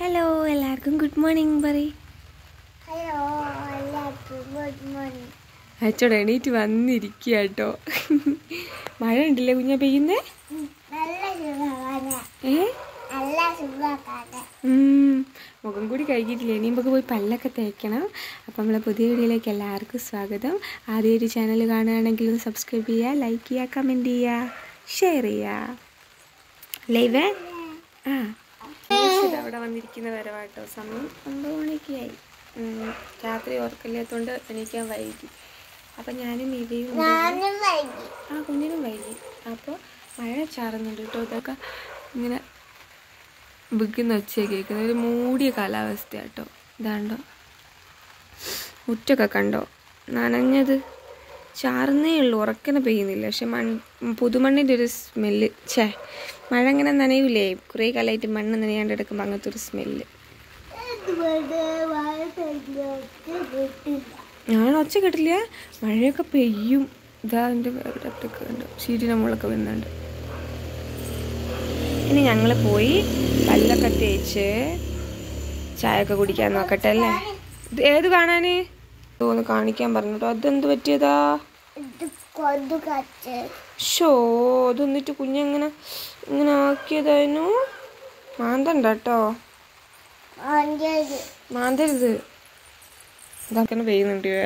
Hello എല്ലാവർക്കും good morning പറയും hello എല്ലാവർക്കും ഗുഡ് മോർണിംഗ് അച്ചോടെ എണീറ്റ് വന്നിരിക്കുക കേട്ടോ മഴ ഉണ്ടല്ലേ കുഞ്ഞാ പെയ്യുന്നേ നല്ല സുഖമാണ് ഏ നല്ല സുഖമാണ് ഉം. മുഖം കൂടി കഴുകിയിട്ടില്ല ഇനി നമുക്ക് പോയി പല്ലൊക്കെ തേക്കണം അപ്പം നമ്മളെ പുതിയ വീഡിയോയിലേക്ക് എല്ലാവർക്കും സ്വാഗതം ആദ്യം ഒരു ചാനൽ കാണുകയാണെങ്കിൽ ഒന്ന് സബ്സ്ക്രൈബ് ചെയ്യുക ലൈക്ക് ചെയ്യുക കമൻറ്റ് ചെയ്യുക ഷെയർ ചെയ്യുക ലൈവേ ആ ഇത് അവിടെ വന്നിരിക്കുന്ന വരവാട്ടോ സമയം ഒമ്പത് മണിയൊക്കെ ആയി ഉം. രാത്രി ഓർക്കില്ലാത്തതുകൊണ്ട് എണീക്കാൻ വൈകി അപ്പം ഞാനും ഇവയും ഉണ്ട്. ഞാനും വൈകി ആ കുഞ്ഞിനും വൈകി അപ്പോൾ മഴ ചാറുന്നുണ്ട് കേട്ടോ ഇതൊക്കെ ഇങ്ങനെ വിൽക്കുന്ന ഒച്ചയൊക്കെ കേൾക്കുന്ന ഒരു മൂടിയ കാലാവസ്ഥ കേട്ടോ ഇതാണ്ടോ മുറ്റൊക്കെ കണ്ടോ നനഞ്ഞത് ചാറുന്നേ ഉള്ളൂ ഉറക്കനെ പെയ്യുന്നില്ല പക്ഷെ മൺ പുതുമണ്ണിൻ്റെ ഒരു സ്മെല്ല് ഛേ മഴ ഇങ്ങനെ നനയൂലേ കുറേ കാലമായിട്ട് മണ്ണ് നനയാണ്ട് എടുക്കുമ്പോൾ അങ്ങനത്തെ ഒരു സ്മെല്ല് ഇതുപോലെ മഴ പെയ്യുന്നോട്ട് കിട്ടില്ല ഞാൻ ഒച്ച കേട്ടില്ല മഴയൊക്കെ പെയ്യും ഇതാ എൻ്റെ വേറെ അപ്പുറത്തൊക്കെ ഉണ്ട് ശീരിയുടെ മുകളൊക്കെ വരുന്നുണ്ട് ഇനി ഞങ്ങൾ പോയി പല്ലൊക്കെ തേച്ച് ചായയൊക്കെ കുടിക്കാൻ നോക്കട്ടെ അല്ലേ ഇത് ഏത് കാണാന് തോന്ന് കാണിക്കാൻ പറഞ്ഞിട്ടോ അതെന്ത് പറ്റിയതാ ഇത് കൊതു കച്ച് ഷോ അതൊന്നിട്ട് കുഞ്ഞെങ്ങനെ ഇങ്ങനെ ആക്കിയതായിരുന്നു മാന്തണ്ട കേട്ടോ അഞ്ചത് മാന്തരുത് ഇതാക്കന്നെ പെയ്യുന്നുണ്ട് ഇവേ.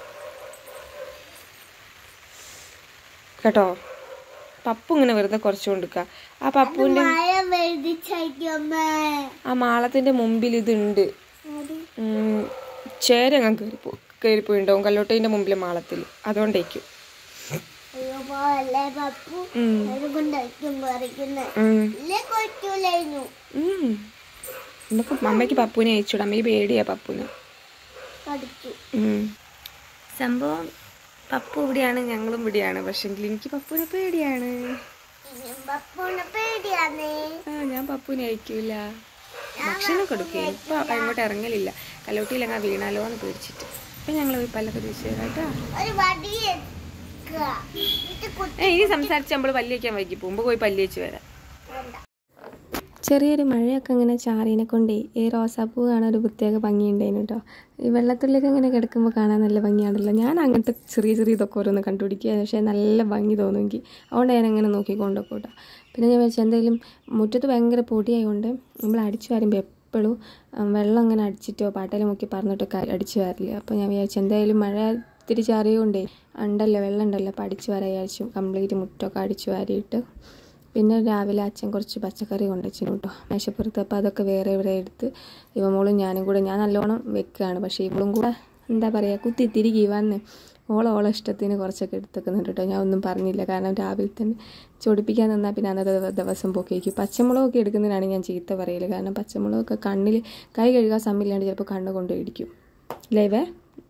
കേട്ടോ പപ്പു ഇങ്ങനെ വെറുതെ കുറച്ച് കൊടുക്ക ആ പപ്പുവിന്റെ മഴ പെയ്തിച്ചമ്മേ ആ മാളത്തിന്റെ മുമ്പിൽ ഇതുണ്ട് ഉം, ചേരങ്ങ കയറിപ്പോ കയറിപ്പോയിണ്ടാവും കല്ലോട്ടേന്റെ മുമ്പിലെ മാളത്തിൽ അതുകൊണ്ടേക്കും അയ്യോ പോലെ പപ്പു ഉം. അതുകൊണ്ടായിരിക്കും പറിക്കുന്നത് ഉം. ഇല്ലേ കൊറ്റൂലായിരുന്നു ഉം. നമുക്ക് അമ്മയ്ക്ക് പപ്പുവിനെ അയച്ചുവിടാം അമ്മയ്ക്ക് പേടിയാ പപ്പുവിന് കടിച്ചു ഉം. സംഭവം പപ്പു ഇവിടെയാണ് ഞങ്ങളും ഇവിടെയാണ് പക്ഷെങ്കിൽ എനിക്ക് പപ്പുവിനെ പേടിയാണ് ഇനിയും പപ്പുനെ പേടിയാന്നേ ആ ഞാൻ പപ്പുവിനെ അയക്കൂല ഭക്ഷണം കൊടുക്കുക ഇപ്പൊ അങ്ങോട്ട് ഇറങ്ങലില്ല കലോട്ടിയിലങ്ങ വീണാലോ എന്ന് പേടിച്ചിട്ട് അപ്പൊ ഞങ്ങൾ പോയി പല്ലൊക്കെ തിരിച്ചു കേട്ടാ ഒരു വടി എടുക്കുക ഇത് കുത്തി ഏ ഇനി സംസാരിച്ച് നമ്മൾ പല്ല് വയ്ക്കാൻ വൈകി പോകുമ്പോൾ പോയി പല്ല് വെച്ച് വരാം വേണ്ട ചെറിയൊരു മഴയൊക്കെ ഇങ്ങനെ ചാറിനെ കൊണ്ടേ ഈ റോസാപ്പൂ കാണാൻ ഒരു പ്രത്യേക ഭംഗിയുണ്ടായിരുന്നു കേട്ടോ ഈ വെള്ളത്തിലൊക്കെ ഇങ്ങനെ കിടക്കുമ്പോൾ കാണാൻ നല്ല ഭംഗിയാണല്ലോ ഞാൻ അങ്ങനത്തെ ചെറിയ ചെറിയ ഇതൊക്കെ ഓരോന്ന് കണ്ടുപിടിക്കുക പക്ഷേ നല്ല ഭംഗി തോന്നുമെങ്കിൽ അതുകൊണ്ട് ഞാൻ അങ്ങനെ നോക്കിക്കൊണ്ടൊക്കെ കേട്ടോ പിന്നെ ഞാൻ വെച്ചാൽ എന്തെങ്കിലും മുറ്റത്ത് ഭയങ്കര പൊടിയായതുകൊണ്ട് നമ്മൾ അടിച്ചു വരുമ്പോൾ എപ്പോഴും വെള്ളം അങ്ങനെ അടിച്ചിട്ടോ പാട്ടയിൽ മുക്കി പറഞ്ഞിട്ടൊക്കെ അടിച്ചു വരില്ല അപ്പോൾ ഞാൻ വിചാരിച്ചു എന്തായാലും മഴ ഇത്തിരി ചാറിയോണ്ടേ ഉണ്ടല്ലോ വെള്ളം ഉണ്ടല്ലോ അപ്പോൾ അടിച്ചു വരാൻ വിചാരിച്ചു കംപ്ലീറ്റ് മുറ്റമൊക്കെ അടിച്ചു വാരിയിട്ട് പിന്നെ രാവിലെ അച്ഛൻ കുറച്ച് പച്ചക്കറി കൊണ്ടുവച്ചിരുന്നു കേട്ടോ മേശപ്പുറത്ത് അപ്പോൾ അതൊക്കെ വേറെ ഇവിടെ എടുത്ത് ഇവമോളും ഞാനും കൂടെ ഞാൻ നല്ലോണം വെക്കുകയാണ് പക്ഷേ ഇവളും കൂടെ എന്താ പറയുക കുത്തി തിരികെ വന്ന് ഓളെ ഓളെ ഇഷ്ടത്തിന് കുറച്ചൊക്കെ എടുത്തേക്കുന്നുണ്ട് കേട്ടോ ഞാൻ ഒന്നും പറഞ്ഞില്ല കാരണം രാവിലെ തന്നെ ചൊടിപ്പിക്കാൻ നിന്നാൽ പിന്നെ അന്നത്തെ ദിവ- ദിവസം പൊക്കേക്കും പച്ചമുളകൊക്കെ എടുക്കുന്നതിനാണ് ഞാൻ ചീത്ത പറയൽ കാരണം പച്ചമുളകൊക്കെ കണ്ണിൽ കൈ കഴുകാൻ സമയമില്ലാണ്ട് ചിലപ്പോൾ കണ്ണ് കൊണ്ട് ഇടിക്കും ലൈവേ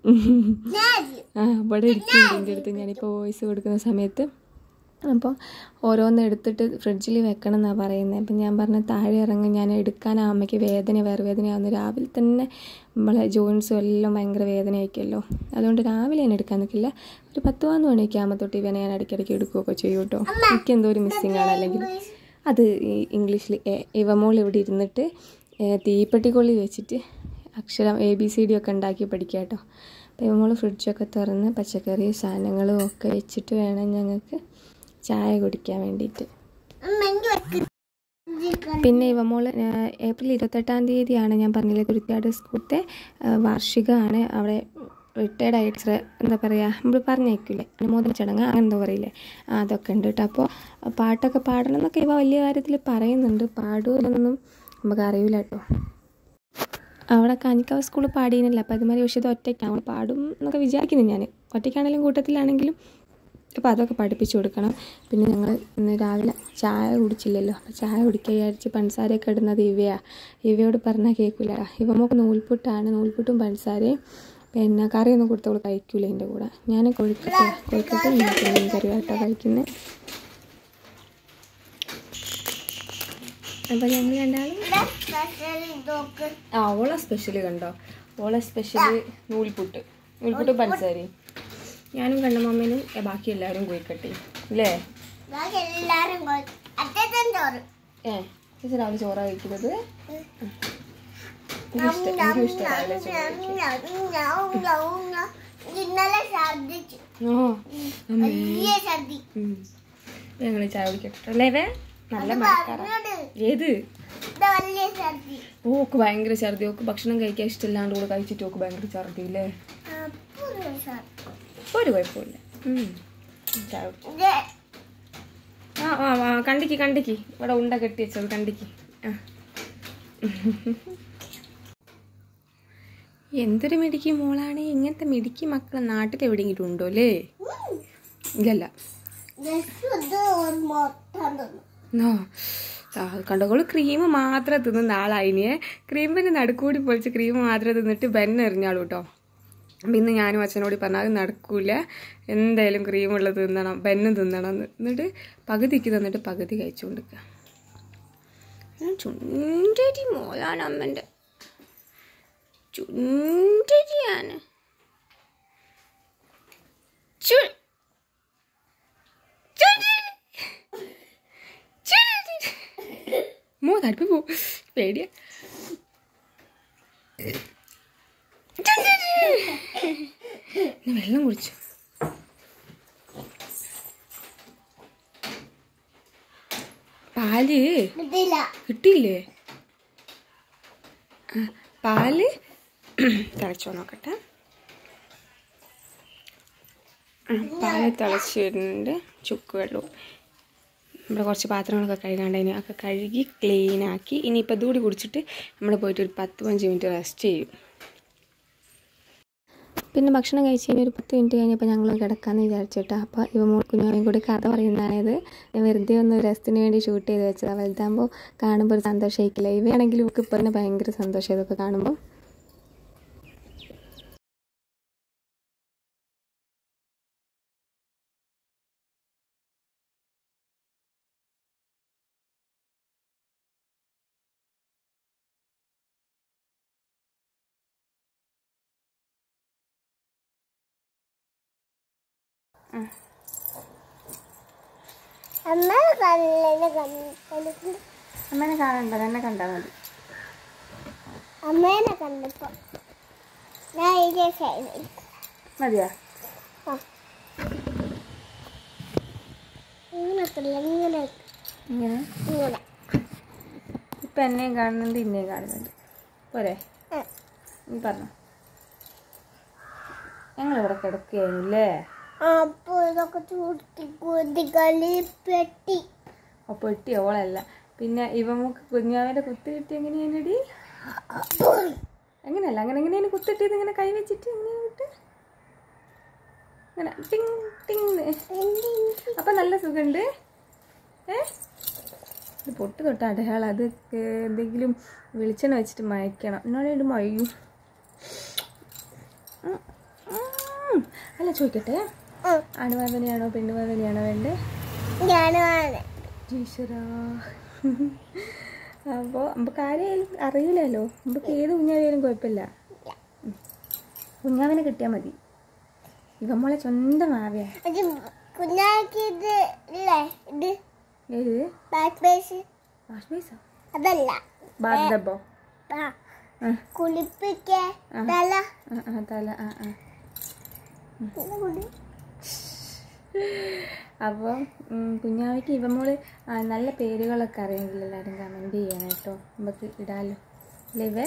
ആ ഇവിടെ ഇരിക്കുന്നുണ്ട് എൻ്റെ അടുത്ത് ഞാനിപ്പോൾ വോയിസ് കൊടുക്കുന്ന സമയത്ത് അപ്പോൾ ഓരോന്ന് എടുത്തിട്ട് ഫ്രിഡ്ജിൽ വെക്കണം എന്നാണ് പറയുന്നത് അപ്പം ഞാൻ പറഞ്ഞ താഴെ ഇറങ്ങി ഞാൻ എടുക്കാൻ ആ അമ്മയ്ക്ക് വേദന വേറെ വേദനയാവുന്നു രാവിലെ തന്നെ നമ്മളെ ജോയിൻസും എല്ലാം ഭയങ്കര വേദനയായിരിക്കുമല്ലോ അതുകൊണ്ട് രാവിലെ ഞാൻ എടുക്കാൻ നിൽക്കില്ല ഒരു പത്ത് പതിനൊന്ന് മണിയൊക്കെ ആകുമ്പോൾ തൊട്ട് ഇവനെ ഞാൻ ഇടയ്ക്കിടയ്ക്ക് എടുക്കുകയൊക്കെ ചെയ്യും കേട്ടോ എനിക്ക് എന്തോ ഒരു മിസ്സിങ് ആണ് അല്ലെങ്കിൽ അത് ഈ ഇംഗ്ലീഷിൽ ഇവമോൾ ഇവിടെ ഇരുന്നിട്ട് ഏ, തീപ്പെട്ടിക്കൊള്ളി വെച്ചിട്ട് അക്ഷരം എ ബി സി ഡി ഒക്കെ ഉണ്ടാക്കി പഠിക്കുക കേട്ടോ അപ്പോൾ ഇവമോൾ ഫ്രിഡ്ജൊക്കെ തുറന്ന് പച്ചക്കറി സാധനങ്ങളും ഒക്കെ വെച്ചിട്ട് വേണം ഞങ്ങൾക്ക് ചായ കുടിക്കാൻ വേണ്ടിയിട്ട് അമ്മ വെക്ക് പിന്നെ ഇവമോള് ഏഹ്, ഏപ്രിൽ ഇരുപത്തെട്ടാം തീയതിയാണ് ഞാൻ പറഞ്ഞില്ലേ തുരുത്തിയാട് സ്കൂളത്തെ ഏഹ്, വാർഷികമാണ് അവിടെ റിട്ടയർഡ് ആയിട്ട് ശ്ര- എന്താ പറയുക നമ്മൾ പറഞ്ഞേക്കില്ലേ അനുമോദന ചടങ്ങ് അങ്ങനെ എന്താ പറയില്ലേ ആ, അതൊക്കെ ഉണ്ട് കേട്ടോ അപ്പോൾ പാട്ടൊക്കെ പാടണം എന്നൊക്കെ ഇവ വലിയ കാര്യത്തിൽ പറയുന്നുണ്ട് പാടുമെന്നൊന്നും നമുക്ക് അറിയില്ല കേട്ടോ അവിടെ കാഞ്ഞിക്കാവ് സ്കൂളിൽ പാടിയില്ല അപ്പോൾ അതുമാതിരി പക്ഷേ ഇത് ഒറ്റയ്ക്കാണ് പാടും എന്നൊക്കെ വിചാരിക്കുന്നു ഞാൻ ഒറ്റയ്ക്കാണെങ്കിലും കൂട്ടത്തിലാണെങ്കിലും അപ്പോൾ അതൊക്കെ പഠിപ്പിച്ചു കൊടുക്കണം പിന്നെ ഞങ്ങൾ ഇന്ന് രാവിലെ ചായ കുടിച്ചില്ലല്ലോ അപ്പോൾ ചായ കുടിക്കുക വിചാരിച്ച് പഞ്ചസാരയൊക്കെ ഇടുന്നത് ഇവയാണ് ഇവയോട് പറഞ്ഞാൽ കേൾക്കില്ല ഇവ നമുക്ക് നൂൽപുട്ടാണ് നൂൽപുട്ടും പഞ്ചസാരയും പിന്നെ കറിയൊന്നും കൊടുത്തവൾ കഴിക്കൂല എൻ്റെ കൂടെ ഞാൻ കൊഴുക്കട്ടെ കൊഴുക്കട്ടെ മീൻ കറി ആട്ടോ കഴിക്കുന്നത് അപ്പോൾ ഞങ്ങൾ രണ്ടാളും സ്പെഷ്യൽ ഇതൊക്കെ ആ ഓളെ സ്പെഷ്യൽ കണ്ടോ ഓളെ സ്പെഷ്യൽ നൂൽപുട്ട് നൂൽപുട്ട് പഞ്ചസാരയും ഞാനും കണ്ണമ്മമ്മനും ഏ, ബാക്കി എല്ലാവരും കോഴിക്കട്ടെ അല്ലേ ബാക്കി എല്ലാരും അറ്റത്തും ചോറ് ഏ ചേച്ചി രാവിലെ ചോറാ കഴിക്കുന്നത് എനിക്കിഷ്ടം എനിക്കും ഇഷ്ടം രാവിലെ ചോറ് കഴിക്കാൻ. ഇന്നലെ ഛർദിച്ചു ഓ അമ്മേ. വലിയ ഛർദി ഉം. ഞങ്ങൾ ചായ കുടിക്കട്ടെ അല്ലേ വേ നല്ല മഴക്കാറ പറഞ്ഞോട് ഏത് ഇത് വലിയ ഛർദി ഓക്ക് ഭയങ്കര ഛർദി ഓക്ക് ഭക്ഷണം കഴിക്കാൻ ഇഷ്ടമില്ലാണ്ട് കൂടെ കഴിച്ചിട്ട് ഓക്ക് ഭയങ്കര ഛർദി ഇല്ലേ അപ്പൊ ഒരു ഛർദി. ഇപ്പൊ ഒരു കുഴപ്പമില്ല ഉം. ചായ കുടി. ഇത് ആ ആ ആ കണ്ടിക്ക് കണ്ടിക്ക് ഇവിടെ ഉണ്ട കെട്ടി വെച്ചത് കണ്ടിക്ക് ആ എന്തൊരു മിടുക്കി മോളാണ് ഇങ്ങനത്തെ മിടുക്കി മക്കൾ നാട്ടിൽ എവിടെയെങ്കിലും ഉണ്ടോ അല്ലേ ഇല്ലല്ല ജസ്റ്റ് ഇത് ഒരു മൊത്തം തിന്നു നോ കണ്ടോളൂ ക്രീം മാത്രം തിന്നുന്ന ആളായിനിയെ ക്രീമിൻ്റെ നടുക്കൂടി പൊളിച്ച് ക്രീം മാത്രം തിന്നിട്ട് ബെന്ന് എറിഞ്ഞാളൂ കേട്ടോ അപ്പം ഇന്ന് ഞാനും അച്ഛനോട് പറഞ്ഞു അത് നടക്കൂല എന്തായാലും ക്രീമുള്ളത് തിന്നണം ബെന്നും തിന്നണം എന്ന് എന്നിട്ട് പകുതിക്ക് തന്നിട്ട് പകുതി കഴിച്ചു കൊടുക്കുക ചുണ്ടരി മോളാണ് അമ്മൻ്റെ ചുണ്ടരിയാണ് ചു ചുണ്ടരി മോ തടുപ്പ് പോ പേടിയ വെള്ളം കുടിച്ചു പാല് ഇതില്ല കിട്ടിയില്ലേ ആ, പാല് തിളച്ചോ നോക്കട്ടെ ആ, പാല് തിളച്ച് വരുന്നുണ്ട് ചുക്ക് വെള്ളവും നമ്മുടെ കുറച്ച് പാത്രങ്ങളൊക്കെ കഴുകാണ്ടായിന് ഒക്കെ കഴുകി ക്ലീൻ ആക്കി ഇനിയിപ്പോൾ ഇതുകൂടി കുടിച്ചിട്ട് നമ്മൾ പോയിട്ട് ഒരു പത്ത് പതിനഞ്ച് മിനിറ്റ് റെസ്റ്റ് ചെയ്യും പിന്നെ ഭക്ഷണം കഴിച്ച് കഴിഞ്ഞ് ഒരു പത്ത് മിനിറ്റ് കഴിഞ്ഞപ്പോൾ ഞങ്ങൾ കിടക്കാമെന്ന് വിചാരിച്ചിട്ടാ അപ്പോൾ ഇവ മോൾ കുഞ്ഞാവയും കൂടി കഥ പറയുന്നതായത് ഞാൻ വെറുതെ ഒന്ന് രസത്തിന് വേണ്ടി ഷൂട്ട് ചെയ്ത് വെച്ചതാണ് വലുതാകുമ്പോൾ കാണുമ്പോൾ ഒരു സന്തോഷമായിക്കില്ല ഇവയാണെങ്കിലും ഇവർക്ക് ഇപ്പോൾ തന്നെ ഭയങ്കര സന്തോഷം ഇതൊക്കെ കാണുമ്പോൾ അമ്മ കണ്ണിനെ കണ്ടു അമ്മേനെ കാണണ്ട എന്നെ കണ്ടാൽ മതി അമ്മേനെ കണ്ടപ്പോ ഞാൻ ഇതേ സൈഡിൽ മതിയാ ഇങ്ങനെ ഇങ്ങനെ ഇങ്ങനെ ഇങ്ങനെ ഇപ്പം എന്നെയും കാണുന്നുണ്ട് ഇന്നെയും കാണുന്നുണ്ട് പോരെ ആ. നീ പറഞ്ഞു ഞങ്ങളിവിടെ കിടക്കുകയായിരുന്നില്ലേ അപ്പൊ ഇതൊക്കെ ചൂട്ടി കുതികളി പെട്ടി അപ്പോൾ പെട്ടി ഓളല്ല പിന്നെ ഇവമുക്ക് കുഞ്ഞാവിൻ്റെ കുത്ത് കിട്ടി എങ്ങനെയാണടി എങ്ങനെയല്ല അങ്ങനെ എങ്ങനെയാണ് കുത്തിട്ടിയത് ഇങ്ങനെ കൈ വെച്ചിട്ട് ഇങ്ങനെ വിട്ട് ഇങ്ങനെ ടിങ് ടിങ് അപ്പം നല്ല സുഖമുണ്ട് ഏ ഇത് പൊട്ട് തൊട്ട് അടയാളം അത് ഏ- എന്തെങ്കിലും വെളിച്ചെണ്ണ വെച്ചിട്ട് മയക്കണം എന്നോട് മയ്യു ഉം. ഉം. അല്ല ചോദിക്കട്ടെ ആണുവാവനെയാണോ പെണ്ണുവാവനെയാണോ വേണ്ടേ ഞാനാണ് ഈശ്വരാ അപ്പോൾ നമുക്ക് ആരെയായാലും അറിയില്ലല്ലോ നമുക്ക് ഏത് കുഞ്ഞാവിയാലും കുഴപ്പമില്ല ഉം. കുഞ്ഞാവിനെ കിട്ടിയാൽ മതി ഇവൻ മോളെ സ്വന്തം ആവയാ അത് കുഞ്ഞാക്ക് ഇത് ഇല്ലേ ഇത് ഏത് ബാക്ക് ബേസ് വാഷ് ബേസോ അതല്ല ബാത്ത് ഡബ്ബോ ആ ആ കുളിപ്പിക്ക ആ. തല ആ ആ തല ആ ആ അപ്പോൾ കുഞ്ഞാവയ്ക്ക് ഇവ മോള് ആ, നല്ല പേരുകളൊക്കെ അറിയെങ്കിൽ എല്ലാവരും കമൻറ്റ് ചെയ്യണം കേട്ടോ നമുക്ക് ഇടാമല്ലോ അല്ലേ ഇവേ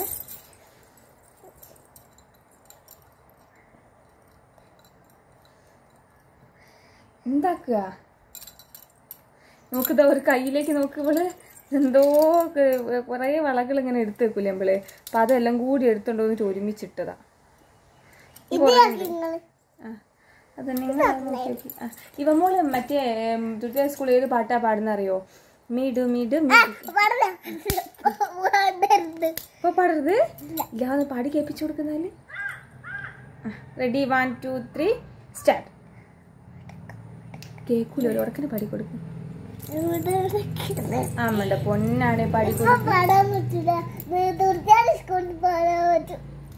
എന്താക്കുക നോക്കിതാ ഒരു കയ്യിലേക്ക് നോക്കുമ്പോൾ എന്തോ ക- കുറേ വളകൾ ഇങ്ങനെ എടുത്ത് വെക്കൂലേ നമ്മള് അപ്പം അതെല്ലാം കൂടി എടുത്തോണ്ട് വന്നിട്ട് ഒരുമിച്ചിട്ടതാ ഇത് നിങ്ങള് ആ അത് നിങ്ങൾ നോക്കി നോക്കി. ആ, ഇവ മോള് മറ്റേ തുട്ടിയ സ്കൂളിൽ ഏത് പാട്ടാ പാടുന്ന അറിയോ മീഡു മീഡു മീഡു പറഞ്ഞ ഇപ്പൊ പാടരുത് ഇല്ലാതെ പാടി കേൾപ്പിച്ചു കൊടുക്കുന്നാല് ready one two three start കേൾക്കൂല ഒരു ഉടക്കിന് പാടി കൊടുക്കും അമ്മയുടെ പൊന്നാണ് പാടി കൊടുക്കും പാടാൻ പറ്റില്ല ദുർഗാണ് സ്കൂളിൽ പോകാൻ പറ്റും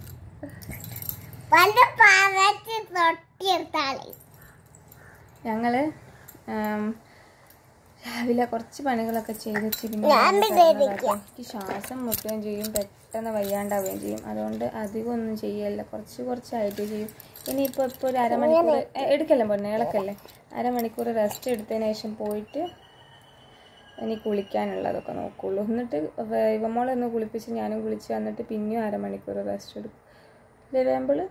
പല പാവച്ച് തൊട്ടിയെടുത്താളെ ഞങ്ങള് ആം, രാവിലെ കുറച്ച് പണികളൊക്കെ ചെയ്ത് വെച്ച് പിന്നെ ഞാൻ ഞാൻ പിന്നെ കിടന്നതാട്ടോ. എനിക്ക് ശ്വാസം മുട്ടുകയും ചെയ്യും പെട്ടെന്ന് വയ്യാണ്ടാവുകയും ചെയ്യും അതുകൊണ്ട് അധികം ഒന്നും ചെയ്യല്ല കുറച്ച് കുറച്ചായിട്ട് ചെയ്യും ഇനിയിപ്പോൾ ഇപ്പോൾ ഒരു അരമണിക്കൂർ എ, എടുക്കല്ലേ പൊന്നെ ഇളക്കല്ലേ അരമണിക്കൂർ റെസ്റ്റ് എടുത്തതിന് ശേഷം പോയിട്ട് ഇനി കുളിക്കാനുള്ളതൊക്കെ നോക്കുള്ളൂ എന്നിട്ട് വേ- ഇവമോളെ ഒന്ന് കുളിപ്പിച്ച് ഞാനും കുളിച്ച് വന്നിട്ട് പിന്നെയും അരമണിക്കൂർ റെസ്റ്റ് എടുക്കും ഇല്ലേ വേമ്പിള്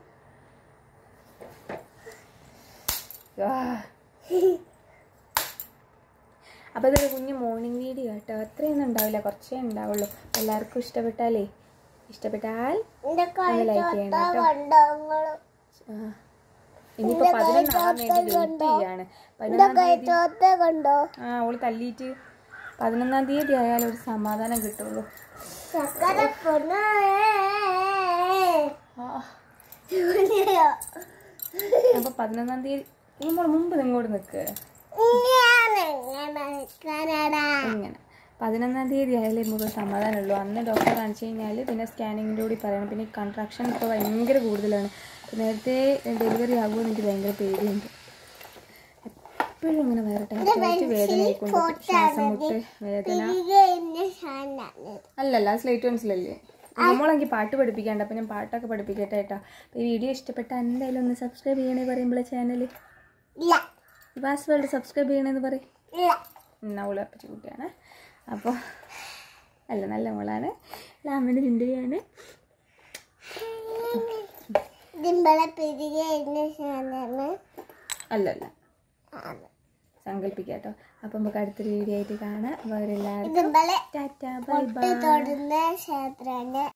അപ്പോൾ ഇതൊരു കുഞ്ഞ് മോർണിംഗ് വീഡിയോ കേട്ടോ അത്രയൊന്നും ഉണ്ടാവില്ല കുറച്ചേ ഉണ്ടാവുള്ളൂ എല്ലാവർക്കും ഇഷ്ടപ്പെട്ടാലേ ഇഷ്ടപ്പെട്ടാൽ എന്റെ ഒന്ന് ലൈക്ക് ചെയ്യണം കേട്ടോ കണ്ടോ നിങ്ങള് ആ. ഇനിയിപ്പോൾ പതിനൊന്നാം തീയതി വെയിറ്റ് ചെയ്യാണ് പതിനൊന്നാം തീയതി തോത്ത കണ്ടോ ആ അവള് തല്ലിയിട്ട് പതിനൊന്നാം തീയതി ആയാലും ഒരു സമാധാനം കിട്ടുള്ളൂ ചക്കര പൊണ്ണ ആ അപ്പോൾ പതിനൊന്നാം തീയതി നമ്മൾ മുമ്പ് നിങ്ങോട്ട് നിൽക്കുക കനടാ ഇങ്ങനെ പതിനൊന്നാം തീയതി ആയാലേ നമുക്ക് സമാധാനമുള്ളൂ അന്ന് ഡോക്ടറെ കാണിച്ചു കഴിഞ്ഞാൽ പിന്നെ സ്കാനിങ്ങിൻ്റെ കൂടി പറയണം പിന്നെ കൺട്രാക്ഷൻ ഇപ്പോൾ ഭയങ്കര കൂടുതലാണ് അപ്പോൾ നേരത്തെ ഡെലിവറി ആകുമ്പോൾ എനിക്ക് ഭയങ്കര പേടിയുണ്ട് എപ്പോഴും ഇങ്ങനെ വേറെ ടൈറ്റായിട്ട് വേദന ആയിക്കൊണ്ട് ശ്വാസം മുട്ട് വേദന അല്ലല്ല സ്ലേറ്റ് പെൻസിലല്ലേ നമ്മളെങ്കിൽ പാട്ട് പഠിപ്പിക്കാണ്ട് അപ്പം ഞാൻ പാട്ടൊക്കെ പഠിപ്പിക്കട്ടെ കേട്ടോ അപ്പോൾ ഈ വീഡിയോ ഇഷ്ടപ്പെട്ട എന്തായാലും ഒന്ന് സബ്സ്ക്രൈബ് ചെയ്യണേ പറയുമ്പോൾ ചാനൽ ഇല്ല വാസ് വേൾഡ് സബ്സ്ക്രൈബ് ചെയ്യണമെന്ന് പറയും ഇല്ല എന്നാ അവള് അപ്പച്ച കുട്ടിയാണ് അപ്പോൾ അല്ല നല്ല മോളാണ് ലാമിന് ചിന്തയാണ് ദിമ്പളെ പിരികെ എന്നെ സാധനം അല്ലല്ല സങ്കല്പിക്കാട്ടോ അപ്പം നമുക്ക് അടുത്തൊരു വീഡിയോ ആയിട്ട് കാണാം അപ്പോൾ അവരെല്ലാവരും ദിമ്പളെ ടാറ്റ ബൈ ബൈ തൊടുന്ന ക്ഷേത്രന്റെ